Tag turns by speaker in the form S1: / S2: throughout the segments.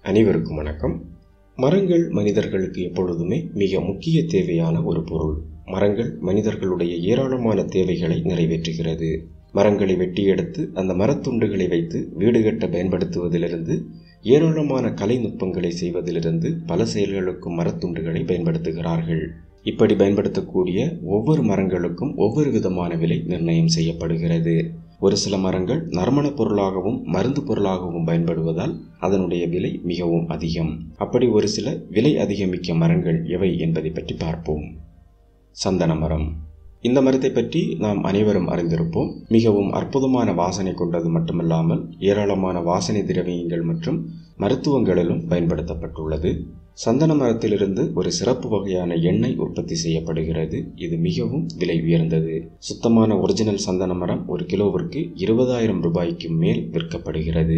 S1: அனைவருக்கும் வணக்கம் மரங்கள் மனிதர்களுக்கு எப்பொழுதுமே மிக முக்கிய தேவையான ஒரு பொருள் மரங்கள் மனிதர்களுடைய ஏராளமான தேவைகளை நிறைவேற்றுகிறது மரங்களை வெட்டி எடுத்து அந்த மரத்துண்டுகளை வைத்து வீடு கட்ட பயன்படுத்துவதிலிருந்து ஏராளமான கலை நுட்பங்களை செய்வதிலிருந்து பல செயல்களுக்கும் மரத்துண்டுகளை பயன்படுத்துகிறார்கள் இப்படி பயன்படுத்தக்கூடிய ஒவ்வொரு மரங்களுக்கும் ஒவ்வொரு விதமான விலை நிர்ணயம் செய்யப்படுகிறது ஒரு சில மரங்கள் நறுமண பொருளாகவும் மருந்து பொருளாகவும் பயன்படுவதால் அதனுடைய விலை மிகவும் அதிகம் அப்படி ஒரு சில விலை அதிகமிக்க மரங்கள் எவை என்பதை பற்றி பார்ப்போம் சந்தன மரம் இந்த மரத்தை பற்றி நாம் அனைவரும் அறிந்திருப்போம் மிகவும் அற்புதமான வாசனை கொண்டது மட்டுமல்லாமல் ஏராளமான வாசனை திரவியங்கள் மற்றும் மருத்துவங்களிலும் பயன்படுத்தப்பட்டுள்ளது சந்தன மரத்திலிருந்து ஒரு சிறப்பு வகையான எண்ணெய் உற்பத்தி செய்யப்படுகிறது இது மிகவும் விலை உயர்ந்தது சுத்தமான ஒரிஜினல் சந்தன மரம் ஒரு கிலோவிற்கு இருபதாயிரம் ரூபாய்க்கு மேல் விற்கப்படுகிறது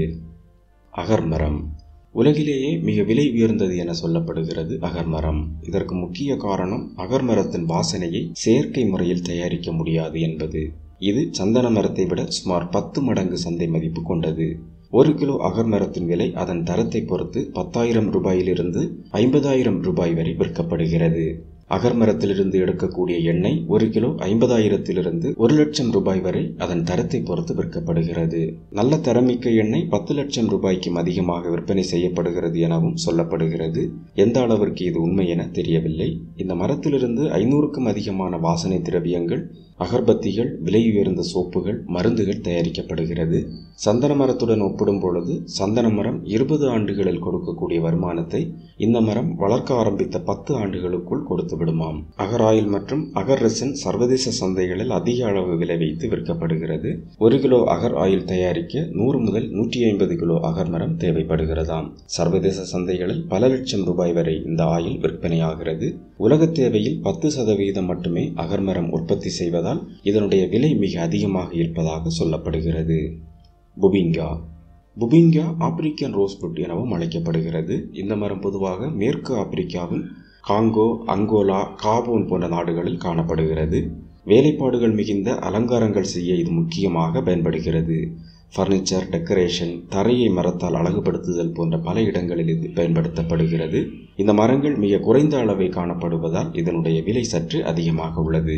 S1: அகர்மரம் உலகிலேயே மிக விலை உயர்ந்தது என சொல்லப்படுகிறது அகர்மரம் இதற்கு முக்கிய காரணம் அகர்மரத்தின் வாசனையை செயற்கை முறையில் தயாரிக்க முடியாது என்பது இது சந்தன மரத்தை விட சுமார் பத்து மடங்கு சந்தை மதிப்பு கொண்டது ஒரு கிலோ அகர்மரத்தின் விலை அதன் தரத்தை பொறுத்து பத்தாயிரம் ரூபாயிலிருந்து ஐம்பதாயிரம் ரூபாய் வரை விற்கப்படுகிறது அகர்மரத்திலிருந்து எடுக்கக்கூடிய எண்ணெய் ஒரு கிலோ ஐம்பதாயிரத்திலிருந்து ஒரு லட்சம் ரூபாய் வரை அதன் தரத்தை பொறுத்து விற்கப்படுகிறது நல்ல தரமிக்க எண்ணெய் பத்து லட்சம் ரூபாய்க்கும் அதிகமாக விற்பனை செய்யப்படுகிறது எனவும் சொல்லப்படுகிறது எந்த அளவிற்கு இது உண்மை என தெரியவில்லை இந்த மரத்திலிருந்து ஐநூறுக்கும் அதிகமான வாசனை திரவியங்கள் அகர்பத்திகள் விலை உயர்ந்த சோப்புகள் மருந்துகள் தயாரிக்கப்படுகிறது சந்தன மரத்துடன் ஒப்பிடும் பொழுது சந்தன மரம் இருபது ஆண்டுகளில் கொடுக்கக்கூடிய வருமானத்தை இந்த மரம் வளர்க்க ஆரம்பித்த பத்து ஆண்டுகளுக்குள் கொடுத்து விடுமாம் அகர் ஆயில் மற்றும் அகர் ரெசன் சர்வதேச சந்தைகளில் அதிக அளவு விலை வைத்து விற்கப்படுகிறது ஒரு கிலோ அகர் ஆயில் தயாரிக்க நூறு முதல் நூற்றி ஐம்பது கிலோ அகர் மரம் தேவைப்படுகிறதாம் சர்வதேச சந்தைகளில் பல லட்சம் ரூபாய் வரை இந்த ஆயில் விற்பனையாகிறது உலக தேவையில் பத்து சதவீதம் மட்டுமே அகர்மரம் உற்பத்தி செய்வதால் இதனுடைய விலை மிக அதிகமாக இருப்பதாக சொல்லப்படுகிறது புபிங்கா புபிங்கா ஆப்பிரிக்கன் ரோஸ்வுட் எனவும் அழைக்கப்படுகிறது இந்த மரம் பொதுவாக மேற்கு ஆப்பிரிக்காவில் காங்கோ அங்கோலா காபோன் போன்ற நாடுகளில் காணப்படுகிறது வேலைப்பாடுகள் மிகுந்த அலங்காரங்கள் செய்ய இது முக்கியமாக பயன்படுகிறது ஃபர்னிச்சர் டெக்கரேஷன் தரையை மரத்தால் அழகுபடுத்துதல் போன்ற பல இடங்களில் இது பயன்படுத்தப்படுகிறது இந்த மரங்கள் மிக குறைந்த அளவை காணப்படுவதால் இதனுடைய விலை சற்று அதிகமாக உள்ளது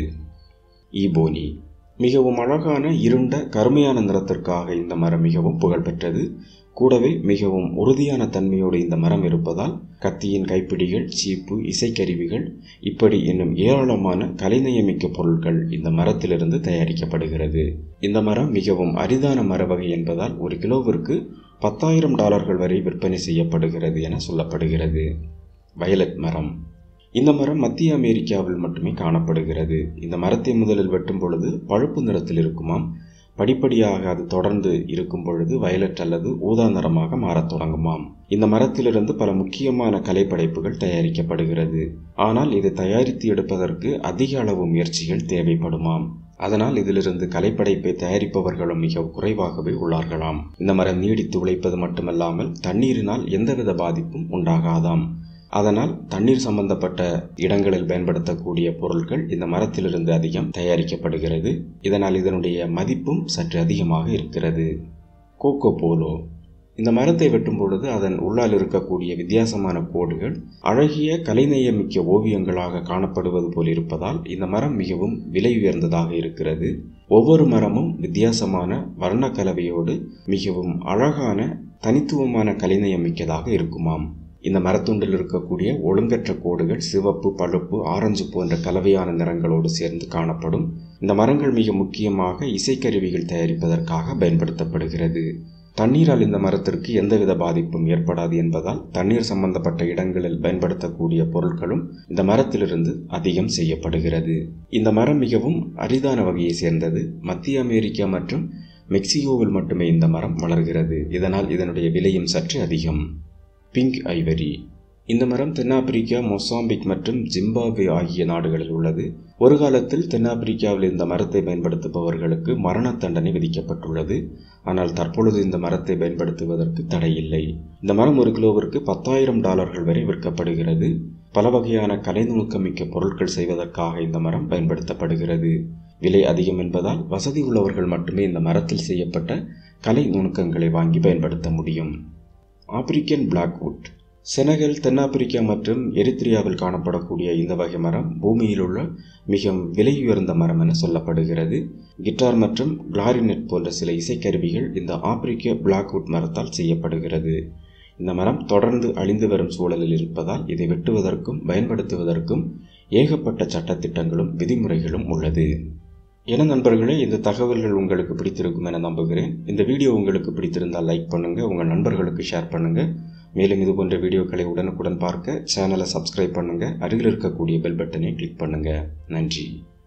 S1: ஈபோனி மிகவும் அழகான இருண்ட கருமையான நிறத்திற்காக இந்த மரம் மிகவும் புகழ்பெற்றது கூடவே மிகவும் உறுதியான தன்மையோடு இந்த மரம் இருப்பதால் கத்தியின் கைப்பிடிகள் சீப்பு இசைக்கருவிகள் இப்படி இன்னும் ஏராளமான கலைநயமிக்க பொருட்கள் இந்த மரத்திலிருந்து தயாரிக்கப்படுகிறது இந்த மரம் மிகவும் அரிதான மர வகை என்பதால் ஒரு கிலோவிற்கு பத்தாயிரம் டாலர்கள் வரை விற்பனை செய்யப்படுகிறது என சொல்லப்படுகிறது வயலட் மரம் இந்த மரம் மத்திய அமெரிக்காவில் மட்டுமே காணப்படுகிறது இந்த மரத்தை முதலில் வெட்டும் பொழுது பழுப்பு நிறத்தில் இருக்குமாம் படிப்படியாக அது தொடர்ந்து இருக்கும் பொழுது வயலட் அல்லது ஊதா நிறமாக மாறத் தொடங்குமாம் இந்த மரத்திலிருந்து பல முக்கியமான கலைப்படைப்புகள் தயாரிக்கப்படுகிறது ஆனால் இது தயாரித்து எடுப்பதற்கு அதிக அளவு முயற்சிகள் தேவைப்படுமாம் அதனால் இதிலிருந்து கலைப்படைப்பை தயாரிப்பவர்களும் மிக குறைவாகவே உள்ளார்களாம் இந்த மரம் நீடித்து உழைப்பது மட்டுமல்லாமல் தண்ணீரினால் எந்தவித பாதிப்பும் உண்டாகாதாம் அதனால் தண்ணீர் சம்பந்தப்பட்ட இடங்களில் பயன்படுத்தக்கூடிய பொருட்கள் இந்த மரத்திலிருந்து அதிகம் தயாரிக்கப்படுகிறது இதனால் இதனுடைய மதிப்பும் சற்று அதிகமாக இருக்கிறது கோகோ போலோ இந்த மரத்தை வெட்டும் பொழுது அதன் உள்ளால் இருக்கக்கூடிய வித்தியாசமான கோடுகள் அழகிய கலைநயமிக்க ஓவியங்களாக காணப்படுவது போல் இருப்பதால் இந்த மரம் மிகவும் விலை உயர்ந்ததாக இருக்கிறது ஒவ்வொரு மரமும் வித்தியாசமான வர்ண கலவையோடு மிகவும் அழகான தனித்துவமான கலைநயமிக்கதாக இருக்குமாம் இந்த மரத்துண்டில் இருக்கக்கூடிய ஒழுங்கற்ற கோடுகள் சிவப்பு பழுப்பு ஆரஞ்சு போன்ற கலவையான நிறங்களோடு சேர்ந்து காணப்படும் இந்த மரங்கள் மிக முக்கியமாக இசைக்கருவிகள் தயாரிப்பதற்காக பயன்படுத்தப்படுகிறது தண்ணீரால் இந்த மரத்திற்கு எந்தவித பாதிப்பும் ஏற்படாது என்பதால் தண்ணீர் சம்பந்தப்பட்ட இடங்களில் பயன்படுத்தக்கூடிய பொருட்களும் இந்த மரத்திலிருந்து அதிகம் செய்யப்படுகிறது இந்த மரம் மிகவும் அரிதான வகையை சேர்ந்தது மத்திய அமெரிக்கா மற்றும் மெக்சிகோவில் மட்டுமே இந்த மரம் வளர்கிறது இதனால் இதனுடைய விலையும் சற்று அதிகம் பிங்க் ஐவரி இந்த மரம் தென்னாப்பிரிக்கா மொசாம்பிக் மற்றும் ஜிம்பாப்வே ஆகிய நாடுகளில் உள்ளது ஒரு காலத்தில் தென்னாப்பிரிக்காவில் இந்த மரத்தை பயன்படுத்துபவர்களுக்கு மரண தண்டனை விதிக்கப்பட்டுள்ளது ஆனால் தற்பொழுது இந்த மரத்தை பயன்படுத்துவதற்கு தடை இல்லை இந்த மரம் ஒரு கிலோவிற்கு பத்தாயிரம் டாலர்கள் வரை விற்கப்படுகிறது பல வகையான கலைநுணுக்கமிக்க பொருட்கள் செய்வதற்காக இந்த மரம் பயன்படுத்தப்படுகிறது விலை அதிகம் என்பதால் வசதி உள்ளவர்கள் மட்டுமே இந்த மரத்தில் செய்யப்பட்ட கலை நுணுக்கங்களை வாங்கி பயன்படுத்த முடியும் ஆப்பிரிக்கன் பிளாக்வுட் செனகல் தென்னாப்பிரிக்கா மற்றும் எரித்ரியாவில் காணப்படக்கூடிய இந்த வகை மரம் பூமியில் உள்ள மிக விலையுயர்ந்த மரம் என சொல்லப்படுகிறது கிட்டார் மற்றும் கிளாரினெட் போன்ற சில இசைக்கருவிகள் இந்த ஆப்பிரிக்க பிளாக்வுட் மரத்தால் செய்யப்படுகிறது இந்த மரம் தொடர்ந்து அழிந்து வரும் சூழலில் இருப்பதால் இதை வெட்டுவதற்கும் பயன்படுத்துவதற்கும் ஏகப்பட்ட சட்டத்திட்டங்களும் விதிமுறைகளும் உள்ளது என நண்பர்களே இந்த தகவல்கள் உங்களுக்கு பிடித்திருக்கும் என நம்புகிறேன் இந்த வீடியோ உங்களுக்கு பிடித்திருந்தால் லைக் பண்ணுங்கள் உங்கள் நண்பர்களுக்கு ஷேர் பண்ணுங்கள் மேலும் இது போன்ற வீடியோக்களை உடனுக்குடன் பார்க்க சேனலை சப்ஸ்கிரைப் பண்ணுங்கள் அருகில் இருக்கக்கூடிய பெல் பட்டனை கிளிக் பண்ணுங்கள் நன்றி